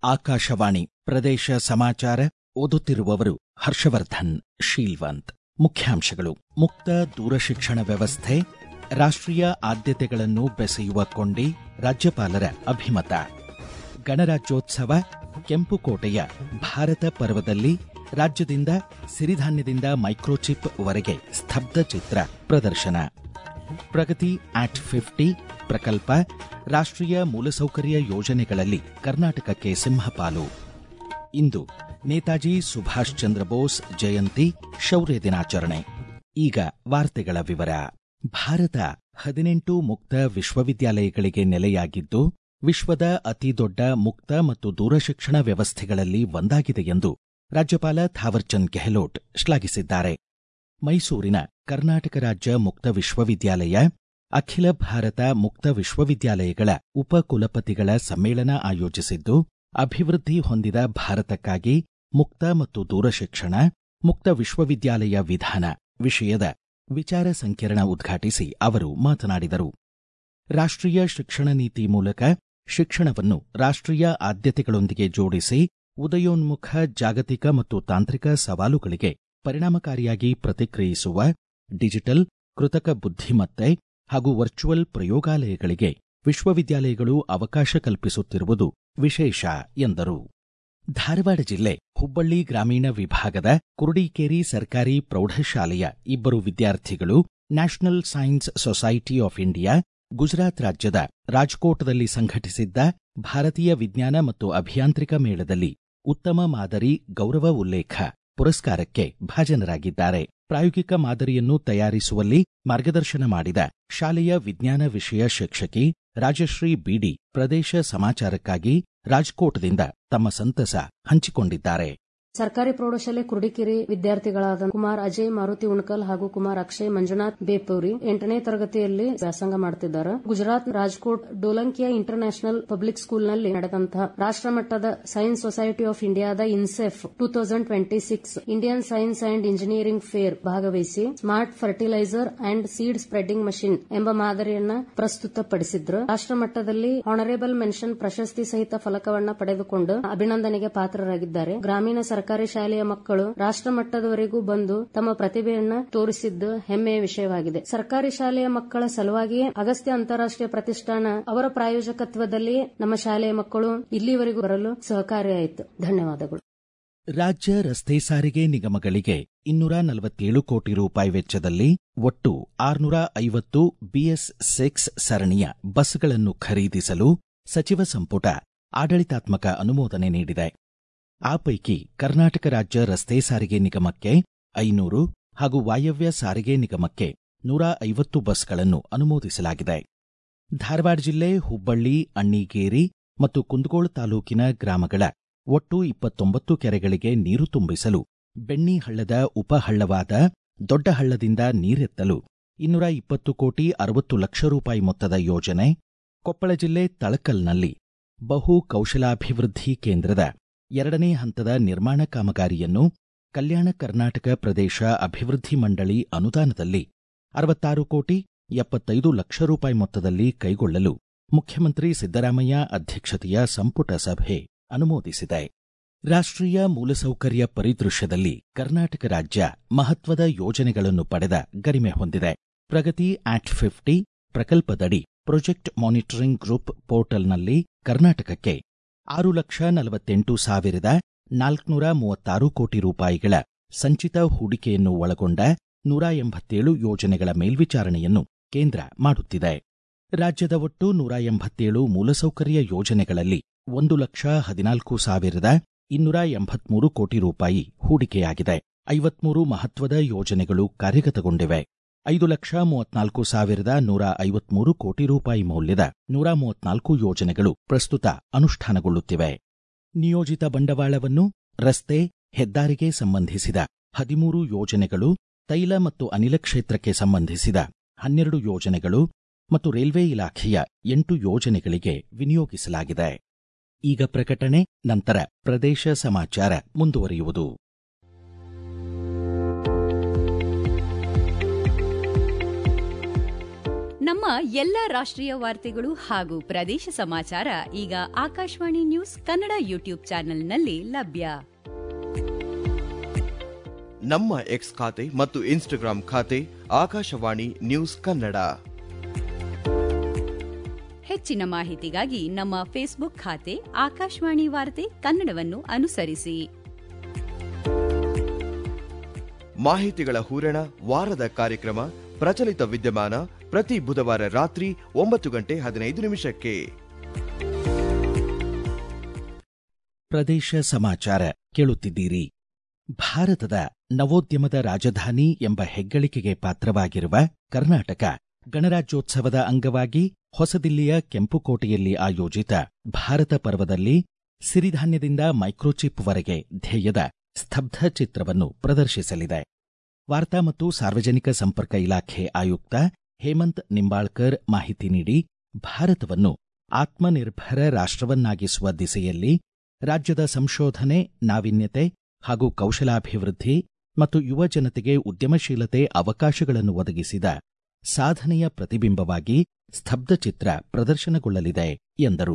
ಆಕಾಶವಾಣಿ ಪ್ರದೇಶ ಸಮಾಚಾರ ಓದುತ್ತಿರುವವರು ಹರ್ಷವರ್ಧನ್ ಶೀಲ್ವಂತ್ ಮುಖ್ಯಾಂಶಗಳು ಮುಕ್ತ ದೂರಶಿಕ್ಷಣ ವ್ಯವಸ್ಥೆ ರಾಷ್ಟ್ರೀಯ ಆದ್ಯತೆಗಳನ್ನು ಬೆಸೆಯುವ ಕೊಂಡಿ ರಾಜ್ಯಪಾಲರ ಅಭಿಮತ ಗಣರಾಜ್ಯೋತ್ಸವ ಕೆಂಪುಕೋಟೆಯ ಭಾರತ ಪರ್ವದಲ್ಲಿ ರಾಜ್ಯದಿಂದ ಸಿರಿಧಾನ್ಯದಿಂದ ಮೈಕ್ರೋಚಿಪ್ ವರೆಗೆ ಸ್ತಬ್ಧ ಚಿತ್ರ ಪ್ರದರ್ಶನ ಪ್ರಗತಿ ಆಟ್ ಫಿಫ್ಟಿ ಪ್ರಕಲ್ಪ ರಾಷ್ಟ್ರೀಯ ಮೂಲಸೌಕರ್ಯ ಯೋಜನೆಗಳಲ್ಲಿ ಕರ್ನಾಟಕಕ್ಕೆ ಸಿಂಹಪಾಲು ಇಂದು ನೇತಾಜಿ ಸುಭಾಷ್ ಚಂದ್ರ ಬೋಸ್ ಜಯಂತಿ ಶೌರ್ಯ ದಿನಾಚರಣೆ ಈಗ ವಾರ್ತೆಗಳ ವಿವರ ಭಾರತ ಹದಿನೆಂಟು ಮುಕ್ತ ವಿಶ್ವವಿದ್ಯಾಲಯಗಳಿಗೆ ನೆಲೆಯಾಗಿದ್ದು ವಿಶ್ವದ ಅತಿದೊಡ್ಡ ಮುಕ್ತ ಮತ್ತು ದೂರಶಿಕ್ಷಣ ವ್ಯವಸ್ಥೆಗಳಲ್ಲಿ ಒಂದಾಗಿದೆ ಎಂದು ರಾಜ್ಯಪಾಲ ಥಾವರ್ಚಂದ್ ಗೆಹ್ಲೋಟ್ ಶ್ಲಾಘಿಸಿದ್ದಾರೆ ಮೈಸೂರಿನ ಕರ್ನಾಟಕ ರಾಜ್ಯ ಮುಕ್ತ ವಿಶ್ವವಿದ್ಯಾಲಯ ಅಖಿಲ ಭಾರತ ಮುಕ್ತ ವಿಶ್ವವಿದ್ಯಾಲಯಗಳ ಉಪಕುಲಪತಿಗಳ ಸಮ್ಮೇಳನ ಆಯೋಜಿಸಿದ್ದು ಅಭಿವೃದ್ಧಿ ಹೊಂದಿದ ಭಾರತಕ್ಕಾಗಿ ಮುಕ್ತ ಮತ್ತು ದೂರಶಿಕ್ಷಣ ಮುಕ್ತ ವಿಶ್ವವಿದ್ಯಾಲಯ ವಿಧಾನ ವಿಷಯದ ವಿಚಾರ ಸಂಕಿರಣ ಉದ್ಘಾಟಿಸಿ ಅವರು ಮಾತನಾಡಿದರು ರಾಷ್ಟ್ರೀಯ ಶಿಕ್ಷಣ ನೀತಿ ಮೂಲಕ ಶಿಕ್ಷಣವನ್ನು ರಾಷ್ಟ್ರೀಯ ಆದ್ಯತೆಗಳೊಂದಿಗೆ ಜೋಡಿಸಿ ಉದಯೋನ್ಮುಖ ಜಾಗತಿಕ ಮತ್ತು ತಾಂತ್ರಿಕ ಸವಾಲುಗಳಿಗೆ ಪರಿಣಾಮಕಾರಿಯಾಗಿ ಪ್ರತಿಕ್ರಿಯಿಸುವ ಡಿಜಿಟಲ್ ಕೃತಕ ಬುದ್ಧಿಮತ್ತೆ ಹಾಗೂ ವರ್ಚುವಲ್ ಪ್ರಯೋಗಾಲಯಗಳಿಗೆ ವಿಶ್ವವಿದ್ಯಾಲಯಗಳು ಅವಕಾಶ ಕಲ್ಪಿಸುತ್ತಿರುವುದು ವಿಶೇಷ ಎಂದರು ಧಾರವಾಡ ಜಿಲ್ಲೆ ಹುಬ್ಬಳ್ಳಿ ಗ್ರಾಮೀಣ ವಿಭಾಗದ ಕುರುಡಿಕೇರಿ ಸರ್ಕಾರಿ ಪ್ರೌಢಶಾಲೆಯ ಇಬ್ಬರು ವಿದ್ಯಾರ್ಥಿಗಳು national science society of India Gujarat ರಾಜ್ಯದ ರಾಜ್ಕೋಟ್ದಲ್ಲಿ ಸಂಘಟಿಸಿದ್ದ ಭಾರತೀಯ ವಿಜ್ಞಾನ ಮತ್ತು ಅಭಿಯಾಂತ್ರಿಕ ಮೇಳದಲ್ಲಿ ಉತ್ತಮ ಮಾದರಿ ಗೌರವ ಉಲ್ಲೇಖ ಪುರಸ್ಕಾರಕ್ಕೆ ಭಾಜನರಾಗಿದ್ದಾರೆ ಪ್ರಾಯೋಗಿಕ ಮಾದರಿಯನ್ನು ತಯಾರಿಸುವಲ್ಲಿ ಮಾರ್ಗದರ್ಶನ ಮಾಡಿದ ಶಾಲೆಯ ವಿಜ್ಞಾನ ವಿಷಯ ಶಿಕ್ಷಕಿ ರಾಜಶ್ರೀ ಬಿಡಿ ಪ್ರದೇಶ ಸಮಾಚಾರಕ್ಕಾಗಿ ರಾಜ್ಕೋಟ್ದಿಂದ ತಮ್ಮ ಸಂತಸ ಹಂಚಿಕೊಂಡಿದ್ದಾರೆ ಸರ್ಕಾರಿ ಪ್ರೌಢಶಾಲೆ ಕುರುಡಿಕೆರೆ ವಿದ್ಯಾರ್ಥಿಗಳಾದ ಕುಮಾರ್ ಅಜಯ್ ಮಾರುತಿ ಉಣಕಲ್ ಹಾಗೂ ಕುಮಾರ್ ಅಕ್ಷಯ್ ಮಂಜುನಾಥ್ ಬೇಪೂರಿ ಎಂಟನೇ ತರಗತಿಯಲ್ಲಿ ವ್ಯಾಸಂಗ ಮಾಡುತ್ತಿದ್ದಾರೆ Gujarat Rajkot Dholakia international public ಸ್ಕೂಲ್ನಲ್ಲಿ ನಡೆದಂತಹ ರಾಷ್ಟ್ರಮಟ್ಟದ ಸೈನ್ಸ್ ಸೊಸೈಟಿ ಆಫ್ ಇಂಡಿಯಾದ INSEF two thousand twenty six Indian science and engineering fair ಭಾಗವಹಿಸಿ smart fertiliser and seed spreading machine ಎಂಬ ಮಾದರಿಯನ್ನ ಪ್ರಸ್ತುತಪಡಿಸಿದ್ರು ರಾಷ್ಟ್ರಮಟ್ಟದಲ್ಲಿ ಹಾನರೇಬಲ್ ಮೆನ್ಷನ್ ಪ್ರಶಸ್ತಿ ಸಹಿತ ಫಲಕವನ್ನ ಪಡೆದುಕೊಂಡು ಅಭಿನಂದನೆಗೆ ಪಾತ್ರರಾಗಿದ್ದಾರೆ ಗ್ರಾಮೀಣ ಸರ್ಕಾರಿ ಶಾಲೆಯ ಮಕ್ಕಳು ರಾಷ್ಟ್ರಮಟ್ಟದವರೆಗೂ ಬಂದು ತಮ್ಮ ಪ್ರತಿಭೆಯನ್ನ ತೋರಿಸಿದ್ದು ಹೆಮ್ಮೆಯ ವಿಷಯವಾಗಿದೆ ಸರ್ಕಾರಿ ಶಾಲೆಯ ಮಕ್ಕಳ ಸಲುವಾಗಿಯೇ ಅಗಸ್ತ್ಯ ಅಂತಾರಾಷ್ಟೀಯ ಪ್ರತಿಷ್ಠಾನ ಅವರ ಪ್ರಾಯೋಜಕತ್ವದಲ್ಲಿ ನಮ್ಮ ಶಾಲೆಯ ಮಕ್ಕಳು ಇಲ್ಲಿವರೆಗೂ ಬರಲು ಸಹಕಾರಿಯಾಯಿತು ಧನ್ಯವಾದಗಳು ರಾಜ್ಯ ರಸ್ತೆ ಸಾರಿಗೆ ನಿಗಮಗಳಿಗೆ ಇನ್ನೂರ ನಲವತ್ತೇಳು ಕೋಟಿ ರೂಪಾಯಿ ವೆಚ್ಚದಲ್ಲಿ ಒಟ್ಟು ಆರುನೂರ ಐವತ್ತು ಬಿಎಸ್ ಸಿಕ್ಸ್ ಸರಣಿಯ ಬಸ್ಗಳನ್ನು ಖರೀದಿಸಲು ಸಚಿವ ಸಂಪುಟ ಆಡಳಿತಾತ್ಮಕ ಅನುಮೋದನೆ ನೀಡಿದೆ ಆ ಪೈಕಿ ಕರ್ನಾಟಕ ರಾಜ್ಯ ರಸ್ತೆ ಸಾರಿಗೆ ನಿಗಮಕ್ಕೆ ಐನೂರು ಹಾಗೂ ವಾಯವ್ಯ ಸಾರಿಗೆ ನಿಗಮಕ್ಕೆ ನೂರ ಐವತ್ತು ಬಸ್ಗಳನ್ನು ಅನುಮೋದಿಸಲಾಗಿದೆ ಧಾರವಾಡ ಜಿಲ್ಲೆ ಹುಬ್ಬಳ್ಳಿ ಅಣ್ಣಿಗೇರಿ ಮತ್ತು ಕುಂದಗೋಳ ತಾಲೂಕಿನ ಗ್ರಾಮಗಳ ಒಟ್ಟು ಇಪ್ಪತ್ತೊಂಬತ್ತು ಕೆರೆಗಳಿಗೆ ನೀರು ತುಂಬಿಸಲು ಬೆಣ್ಣಿ ಹಳ್ಳದ ಉಪಹಳ್ಳವಾದ ದೊಡ್ಡ ಹಳ್ಳದಿಂದ ನೀರೆತ್ತಲು ಇನ್ನೂರ ಇಪ್ಪತ್ತು ಕೋಟಿ ಅರವತ್ತು ಲಕ್ಷ ರೂಪಾಯಿ ಮೊತ್ತದ ಯೋಜನೆ ಕೊಪ್ಪಳ ಜಿಲ್ಲೆ ತಳಕಲ್ನಲ್ಲಿ ಬಹು ಕೌಶಲಾಭಿವೃದ್ಧಿ ಕೇಂದ್ರದ ಎರಡನೇ ಹಂತದ ನಿರ್ಮಾಣ ಕಾಮಗಾರಿಯನ್ನು ಕಲ್ಯಾಣ ಕರ್ನಾಟಕ ಪ್ರದೇಶ ಅಭಿವೃದ್ಧಿ ಮಂಡಳಿ ಅನುದಾನದಲ್ಲಿ ಅರವತ್ತಾರು ಕೋಟಿ ಎಪ್ಪತ್ತೈದು ಲಕ್ಷ ರೂಪಾಯಿ ಮೊತ್ತದಲ್ಲಿ ಕೈಗೊಳ್ಳಲು ಮುಖ್ಯಮಂತ್ರಿ ಸಿದ್ದರಾಮಯ್ಯ ಅಧ್ಯಕ್ಷತೆಯ ಸಂಪುಟ ಸಭೆ ಅನುಮೋದಿಸಿದೆ ರಾಷ್ಟ್ರೀಯ ಮೂಲಸೌಕರ್ಯ ಪರಿದೃಶ್ಯದಲ್ಲಿ ಕರ್ನಾಟಕ ರಾಜ್ಯ ಮಹತ್ವದ ಯೋಜನೆಗಳನ್ನು ಪಡೆದ ಗರಿಮೆ ಹೊಂದಿದೆ ಪ್ರಗತಿ ಆಟ್ ಫಿಫ್ಟಿ ಪ್ರಕಲ್ಪದಡಿ ಪ್ರೊಜೆಕ್ಟ್ ಮಾನಿಟರಿಂಗ್ ಗ್ರೂಪ್ ಪೋರ್ಟಲ್ನಲ್ಲಿ ಕರ್ನಾಟಕಕ್ಕೆ ಆರು ಲಕ್ಷ ನಲವತ್ತೆಂಟು ಸಾವಿರದ ನಾಲ್ಕುನೂರ ಮೂವತ್ತಾರು ಕೋಟಿ ರೂಪಾಯಿಗಳ ಸಂಚಿತ ಹೂಡಿಕೆಯನ್ನು ಒಳಗೊಂಡ ನೂರ ಎಂಬತ್ತೇಳು ಯೋಜನೆಗಳ ಮೇಲ್ವಿಚಾರಣೆಯನ್ನು ಕೇಂದ್ರ ಮಾಡುತ್ತಿದೆ ರಾಜ್ಯದ ಒಟ್ಟು ನೂರ ಎಂಬತ್ತೇಳು ಮೂಲಸೌಕರ್ಯ ಯೋಜನೆಗಳಲ್ಲಿ ಒಂದು ಲಕ್ಷ ಹದಿನಾಲ್ಕು ಸಾವಿರದ ಇನ್ನೂರ ಎಂಬತ್ಮೂರು ಕೋಟಿ ರೂಪಾಯಿ ಹೂಡಿಕೆಯಾಗಿದೆ ಐವತ್ಮೂರು ಮಹತ್ವದ ಯೋಜನೆಗಳು ಕಾರ್ಯಗತಗೊಂಡಿವೆ ಐದು ಲಕ್ಷ ಮೂವತ್ನಾಲ್ಕು ಸಾವಿರದ ನೂರ ಐವತ್ಮೂರು ಕೋಟಿ ರೂಪಾಯಿ ಮೌಲ್ಯದ ನೂರ ಮೂವತ್ನಾಲ್ಕು ಯೋಜನೆಗಳು ಪ್ರಸ್ತುತ ಅನುಷ್ಠಾನಗೊಳ್ಳುತ್ತಿವೆ ನಿಯೋಜಿತ ಬಂಡವಾಳವನ್ನು ರಸ್ತೆ ಹೆದ್ದಾರಿಗೆ ಸಂಬಂಧಿಸಿದ ಹದಿಮೂರು ಯೋಜನೆಗಳು ತೈಲ ಮತ್ತು ಅನಿಲ ಕ್ಷೇತ್ರಕ್ಕೆ ಸಂಬಂಧಿಸಿದ ಹನ್ನೆರಡು ಯೋಜನೆಗಳು ಮತ್ತು ರೈಲ್ವೆ ಇಲಾಖೆಯ ಎಂಟು ಯೋಜನೆಗಳಿಗೆ ವಿನಿಯೋಗಿಸಲಾಗಿದೆ ಈಗ ಪ್ರಕಟಣೆ ನಂತರ ಪ್ರದೇಶ ಸಮಾಚಾರ ಮುಂದುವರಿಯುವುದು ನಮ್ಮ ಎಲ್ಲ ರಾಷ್ಟ್ರೀಯ ವಾರ್ತೆಗಳು ಹಾಗೂ ಪ್ರದೇಶ ಸಮಾಚಾರ ಈಗ ಆಕಾಶವಾಣಿ ನ್ಯೂಸ್ ಕನ್ನಡ ಯೂಟ್ಯೂಬ್ ಚಾನೆಲ್ನಲ್ಲಿ ಲಭ್ಯ ನಮ್ಮ ಎಕ್ಸ್ ಖಾತೆ ಮತ್ತು ಇನ್ಸ್ಟಾಗ್ರಾಂ ಖಾತೆ ಆಕಾಶವಾಣಿ ನ್ಯೂಸ್ ಕನ್ನಡ ಹೆಚ್ಚಿನ ಮಾಹಿತಿಗಾಗಿ ನಮ್ಮ ಫೇಸ್ಬುಕ್ ಖಾತೆ ಆಕಾಶವಾಣಿ ವಾರ್ತೆ ಕನ್ನಡವನ್ನು ಅನುಸರಿಸಿ ಮಾಹಿತಿಗಳ ಹೂರಣ ವಾರದ ಕಾರ್ಯಕ್ರಮ ಪ್ರಚಲಿತ ವಿದ್ಯಮಾನ ಪ್ರತಿ ಬುಧವಾರ ರಾತ್ರಿ ಒಂಬತ್ತು ಗಂಟೆ ಹದಿನೈದು ನಿಮಿಷಕ್ಕೆ ಪ್ರದೇಶ ಸಮಾಚಾರ ಕೇಳುತ್ತಿದ್ದೀರಿ ಭಾರತದ ನವೋದ್ಯಮದ ರಾಜಧಾನಿ ಎಂಬ ಹೆಗ್ಗಳಿಕೆಗೆ ಪಾತ್ರವಾಗಿರುವ ಕರ್ನಾಟಕ ಗಣರಾಜ್ಯೋತ್ಸವದ ಅಂಗವಾಗಿ ಹೊಸದಿಲ್ಲಿಯ ಕೆಂಪುಕೋಟೆಯಲ್ಲಿ ಆಯೋಜಿತ ಭಾರತ ಪರ್ವದಲ್ಲಿ ಸಿರಿಧಾನ್ಯದಿಂದ ಮೈಕ್ರೋಚಿಪ್ವರೆಗೆ ಧ್ಯೇಯದ ಸ್ತಬ್ಧ ಚಿತ್ರವನ್ನು ಪ್ರದರ್ಶಿಸಲಿದೆ ವಾರ್ತಾ ಮತ್ತು ಸಾರ್ವಜನಿಕ ಸಂಪರ್ಕ ಇಲಾಖೆ ಆಯುಕ್ತ ಹೇಮಂತ್ ನಿಂಬಾಳ್ಕರ್ ಮಾಹಿತಿ ನೀಡಿ ಭಾರತವನ್ನು ಆತ್ಮನಿರ್ಭರ ರಾಷ್ಟ್ರವನ್ನಾಗಿಸುವ ದಿಸೆಯಲ್ಲಿ ರಾಜ್ಯದ ಸಂಶೋಧನೆ ನಾವೀನ್ಯತೆ ಹಾಗೂ ಕೌಶಲಾಭಿವೃದ್ಧಿ ಮತ್ತು ಯುವ ಜನತೆಗೆ ಉದ್ಯಮಶೀಲತೆ ಅವಕಾಶಗಳನ್ನು ಒದಗಿಸಿದ ಸಾಧನೆಯ ಪ್ರತಿಬಿಂಬವಾಗಿ ಸ್ತಬ್ಧ ಚಿತ್ರ ಪ್ರದರ್ಶನಗೊಳ್ಳಲಿದೆ ಎಂದರು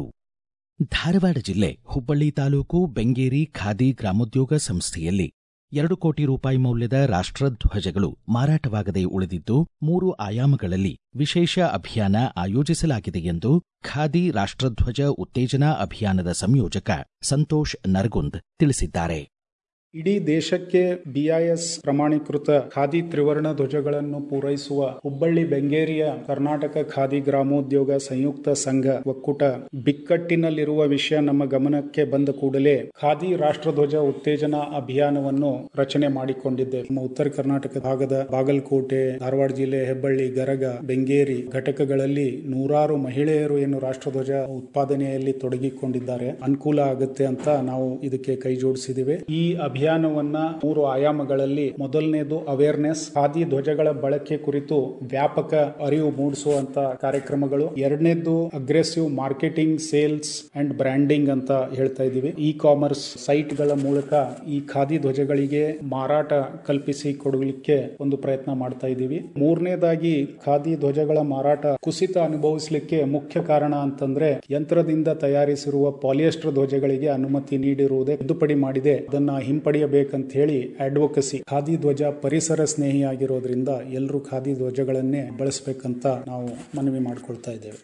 ಧಾರವಾಡ ಜಿಲ್ಲೆ ಹುಬ್ಬಳ್ಳಿ ತಾಲೂಕು ಬೆಂಗೇರಿ ಖಾದಿ ಗ್ರಾಮೋದ್ಯೋಗ ಸಂಸ್ಥೆಯಲ್ಲಿ ಎರಡು ಕೋಟಿ ರೂಪಾಯಿ ಮೌಲ್ಯದ ರಾಷ್ಟ್ರಧ್ವಜಗಳು ಮಾರಾಟವಾಗದೆ ಉಳಿದಿದ್ದು ಮೂರು ಆಯಾಮಗಳಲ್ಲಿ ವಿಶೇಷ ಅಭಿಯಾನ ಆಯೋಜಿಸಲಾಗಿದೆ ಎಂದು ಖಾದಿ ರಾಷ್ಟ್ರಧ್ವಜ ಉತ್ತೇಜನಾ ಅಭಿಯಾನದ ಸಂಯೋಜಕ ಸಂತೋಷ್ ನರಗುಂದ್ ತಿಳಿಸಿದ್ದಾರೆ ಇಡೀ ದೇಶಕ್ಕೆ ಬಿಐಎಸ್ ಪ್ರಮಾಣೀಕೃತ ಖಾದಿ ತ್ರಿವರ್ಣ ಧ್ವಜಗಳನ್ನು ಪೂರೈಸುವ ಹುಬ್ಬಳ್ಳಿ ಬೆಂಗೇರಿಯ ಕರ್ನಾಟಕ ಖಾದಿ ಗ್ರಾಮೋದ್ಯೋಗ ಸಂಯುಕ್ತ ಸಂಘ ಒಕ್ಕೂಟ ಬಿಕ್ಕಟ್ಟಿನಲ್ಲಿರುವ ವಿಷಯ ನಮ್ಮ ಗಮನಕ್ಕೆ ಬಂದ ಕೂಡಲೇ ಖಾದಿ ರಾಷ್ಟ್ರಧ್ವಜ ಉತ್ತೇಜನಾ ಅಭಿಯಾನವನ್ನು ರಚನೆ ಮಾಡಿಕೊಂಡಿದ್ದೆ ನಮ್ಮ ಉತ್ತರ ಕರ್ನಾಟಕ ಭಾಗದ ಬಾಗಲಕೋಟೆ ಧಾರವಾಡ ಜಿಲ್ಲೆ ಹೆಬ್ಬಳ್ಳಿ ಗರಗ ಬೆಂಗೇರಿ ಘಟಕಗಳಲ್ಲಿ ನೂರಾರು ಮಹಿಳೆಯರು ಏನು ರಾಷ್ಟ್ರಧ್ವಜ ಉತ್ಪಾದನೆಯಲ್ಲಿ ತೊಡಗಿಕೊಂಡಿದ್ದಾರೆ ಅನುಕೂಲ ಆಗುತ್ತೆ ಅಂತ ನಾವು ಇದಕ್ಕೆ ಕೈ ಜೋಡಿಸಿದ್ದೇವೆ ಈ ಅಭಿಯಾನವನ್ನ ಮೂರು ಆಯಾಮಗಳಲ್ಲಿ ಮೊದಲನೇದು ಅವೇರ್ನೆಸ್ ಖಾದಿ ಧ್ವಜಗಳ ಬಳಕೆ ಕುರಿತು ವ್ಯಾಪಕ ಅರಿವು ಮೂಡಿಸುವಂತ ಕಾರ್ಯಕ್ರಮಗಳು ಎರಡನೇದು aggressive marketing sales and branding ಅಂತ ಹೇಳ್ತಾ ಇದೀವಿ ಇ ಕಾಮರ್ಸ್ ಸೈಟ್ ಗಳ ಮೂಲಕ ಈ ಖಾದಿ ಧ್ವಜಗಳಿಗೆ ಮಾರಾಟ ಕಲ್ಪಿಸಿ ಕೊಡಲಿಕ್ಕೆ ಒಂದು ಪ್ರಯತ್ನ ಮಾಡ್ತಾ ಇದ್ದೀವಿ ಮೂರನೇದಾಗಿ ಖಾದಿ ಧ್ವಜಗಳ ಮಾರಾಟ ಕುಸಿತ ಅನುಭವಿಸಲಿಕ್ಕೆ ಮುಖ್ಯ ಕಾರಣ ಅಂತಂದ್ರೆ ಯಂತ್ರದಿಂದ ತಯಾರಿಸಿರುವ ಪಾಲಿಯೆಸ್ಟರ್ ಧ್ವಜಗಳಿಗೆ ಅನುಮತಿ ನೀಡಿರುವುದೇ ತಿದ್ದುಪಡಿ ಮಾಡಿದೆ ಅದನ್ನ ಹಿಂಪಡೆಯಬೇಕಂತ ಹೇಳಿ ಅಡ್ವೊಕಸಿ ಖಾದಿ ಧ್ವಜ ಪರಿಸರ ಸ್ನೇಹಿಯಾಗಿರೋದ್ರಿಂದ ಎಲ್ಲರೂ ಖಾದಿ ಧ್ವಜಗಳನ್ನೇ ಬಳಸಬೇಕಂತ ನಾವು ಮನವಿ ಮಾಡಿಕೊಳ್ತಾ ಇದ್ದೇವೆ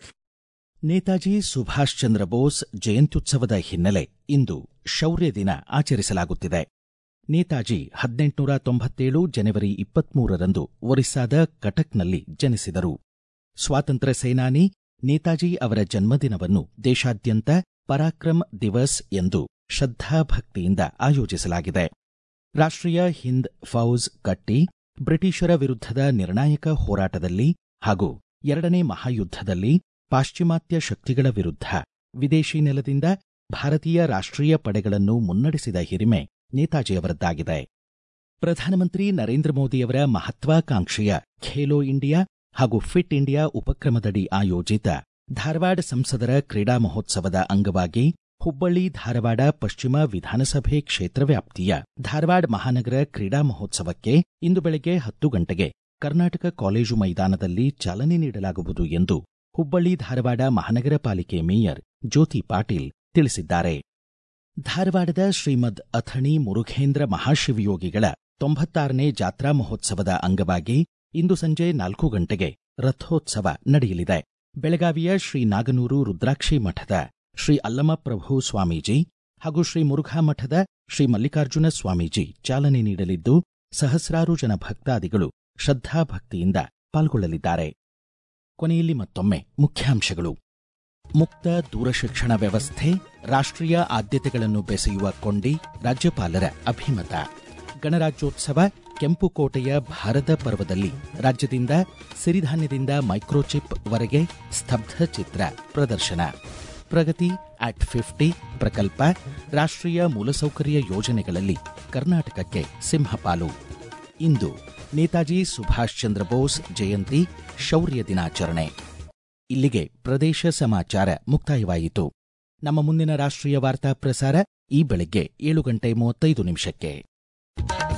ನೇತಾಜಿ ಸುಭಾಷ್ ಚಂದ್ರ ಬೋಸ್ ಜಯಂತ್ಯುತ್ಸವದ ಹಿನ್ನೆಲೆ ಇಂದು ಶೌರ್ಯ ದಿನ ಆಚರಿಸಲಾಗುತ್ತಿದೆ ನೇತಾಜಿ ಹದಿನೆಂಟುನೂರ ತೊಂಬತ್ತೇಳು ಜನವರಿ ಇಪ್ಪತ್ಮೂರರಂದು ಒರಿಸ್ಸಾದ ಕಟಕ್ನಲ್ಲಿ ಜನಿಸಿದರು ಸ್ವಾತಂತ್ರ್ಯ ಸೇನಾನಿ ನೇತಾಜಿ ಅವರ ಜನ್ಮದಿನವನ್ನು ದೇಶಾದ್ಯಂತ ಪರಾಕ್ರಮ್ ದಿವಸ್ ಎಂದು ಶ್ರದ್ಧಾಭಕ್ತಿಯಿಂದ ಆಯೋಜಿಸಲಾಗಿದೆ ರಾಷ್ಟ್ರೀಯ ಹಿಂದ್ ಫೌಜ್ ಕಟ್ಟಿ ಬ್ರಿಟಿಷರ ವಿರುದ್ಧದ ನಿರ್ಣಾಯಕ ಹೋರಾಟದಲ್ಲಿ ಹಾಗೂ ಎರಡನೇ ಮಹಾಯುದ್ಧದಲ್ಲಿ ಪಾಶ್ಚಿಮಾತ್ಯ ಶಕ್ತಿಗಳ ವಿರುದ್ಧ ವಿದೇಶಿ ನೆಲದಿಂದ ಭಾರತೀಯ ರಾಷ್ಟ್ರೀಯ ಪಡೆಗಳನ್ನು ಮುನ್ನಡೆಸಿದ ಹಿರಿಮೆ ನೇತಾಜಿಯವರದ್ದಾಗಿದೆ ಪ್ರಧಾನಮಂತ್ರಿ ನರೇಂದ್ರ ಮೋದಿಯವರ ಮಹತ್ವಾಕಾಂಕ್ಷೆಯ ಖೇಲೋ ಇಂಡಿಯಾ ಹಾಗೂ ಫಿಟ್ ಇಂಡಿಯಾ ಉಪಕ್ರಮದಡಿ ಆಯೋಜಿತ ಧಾರವಾಡ ಸಂಸದರ ಕ್ರೀಡಾ ಮಹೋತ್ಸವದ ಅಂಗವಾಗಿ ಹುಬ್ಬಳ್ಳಿ ಧಾರವಾಡ ಪಶ್ಚಿಮ ವಿಧಾನಸಭೆ ಕ್ಷೇತ್ರ ವ್ಯಾಪ್ತಿಯ ಧಾರವಾಡ ಮಹಾನಗರ ಕ್ರೀಡಾ ಮಹೋತ್ಸವಕ್ಕೆ ಇಂದು ಬೆಳಗ್ಗೆ ಹತ್ತು ಗಂಟೆಗೆ ಕರ್ನಾಟಕ ಕಾಲೇಜು ಮೈದಾನದಲ್ಲಿ ಚಾಲನೆ ನೀಡಲಾಗುವುದು ಎಂದು ಹುಬ್ಬಳ್ಳಿ ಧಾರವಾಡ ಮಹಾನಗರ ಪಾಲಿಕೆ ಮೇಯರ್ ಜ್ಯೋತಿ ಪಾಟೀಲ್ ತಿಳಿಸಿದ್ದಾರೆ ಧಾರವಾಡದ ಶ್ರೀಮದ್ ಅಥಣಿ ಮುರುಘೇಂದ್ರ ಮಹಾಶಿವಯೋಗಿಗಳ ತೊಂಬತ್ತಾರನೇ ಜಾತ್ರಾ ಮಹೋತ್ಸವದ ಅಂಗವಾಗಿ ಇಂದು ಸಂಜೆ ನಾಲ್ಕು ಗಂಟೆಗೆ ರಥೋತ್ಸವ ನಡೆಯಲಿದೆ ಬೆಳಗಾವಿಯ ಶ್ರೀ ನಾಗನೂರು ರುದ್ರಾಕ್ಷಿ ಮಠದ ಶ್ರೀ ಅಲ್ಲಮಪ್ರಭು ಸ್ವಾಮೀಜಿ ಹಾಗೂ ಶ್ರೀ ಮುರುಘಾ ಮಠದ ಶ್ರೀ ಮಲ್ಲಿಕಾರ್ಜುನ ಸ್ವಾಮೀಜಿ ಚಾಲನೆ ನೀಡಲಿದ್ದು ಸಹಸ್ರಾರು ಜನ ಭಕ್ತಾದಿಗಳು ಶ್ರದ್ಧಾಭಕ್ತಿಯಿಂದ ಪಾಲ್ಗೊಳ್ಳಲಿದ್ದಾರೆ ಕೊನೆಯಲ್ಲಿ ಮತ್ತೊಮ್ಮೆ ಮುಖ್ಯಾಂಶಗಳು ಮುಕ್ತ ದೂರಶಿಕ್ಷಣ ವ್ಯವಸ್ಥೆ ರಾಷ್ಟ್ರೀಯ ಆದ್ಯತೆಗಳನ್ನು ಬೆಸೆಯುವ ಕೊಂಡಿ ರಾಜ್ಯಪಾಲರ ಅಭಿಮತ ಗಣರಾಜ್ಯೋತ್ಸವ ಕೆಂಪುಕೋಟೆಯ ಭಾರತ ಪರ್ವದಲ್ಲಿ ರಾಜ್ಯದಿಂದ ಸಿರಿಧಾನ್ಯದಿಂದ ಮೈಕ್ರೋಚಿಪ್ ವರೆಗೆ ಸ್ತಬ್ಧ ಚಿತ್ರ ಪ್ರದರ್ಶನ ಪ್ರಗತಿ ಆಟ್ ಫಿಫ್ಟಿ ಪ್ರಕಲ್ಪ ರಾಷ್ಟ್ರೀಯ ಮೂಲಸೌಕರ್ಯ ಯೋಜನೆಗಳಲ್ಲಿ ಕರ್ನಾಟಕಕ್ಕೆ ಸಿಂಹಪಾಲು ಇಂದು ನೇತಾಜಿ ಸುಭಾಷ್ ಚಂದ್ರ ಬೋಸ್ ಜಯಂತಿ ಶೌರ್ಯ ದಿನಾಚರಣೆ ಇಲ್ಲಿಗೆ ಪ್ರದೇಶ ಸಮಾಚಾರ ಮುಕ್ತಾಯವಾಯಿತು ನಮ್ಮ ಮುಂದಿನ ರಾಷ್ಟ್ರೀಯ ವಾರ್ತಾ ಪ್ರಸಾರ ಈ ಬೆಳಗ್ಗೆ ಏಳು ಗಂಟೆ ಮೂವತ್ತೈದು ನಿಮಿಷಕ್ಕೆ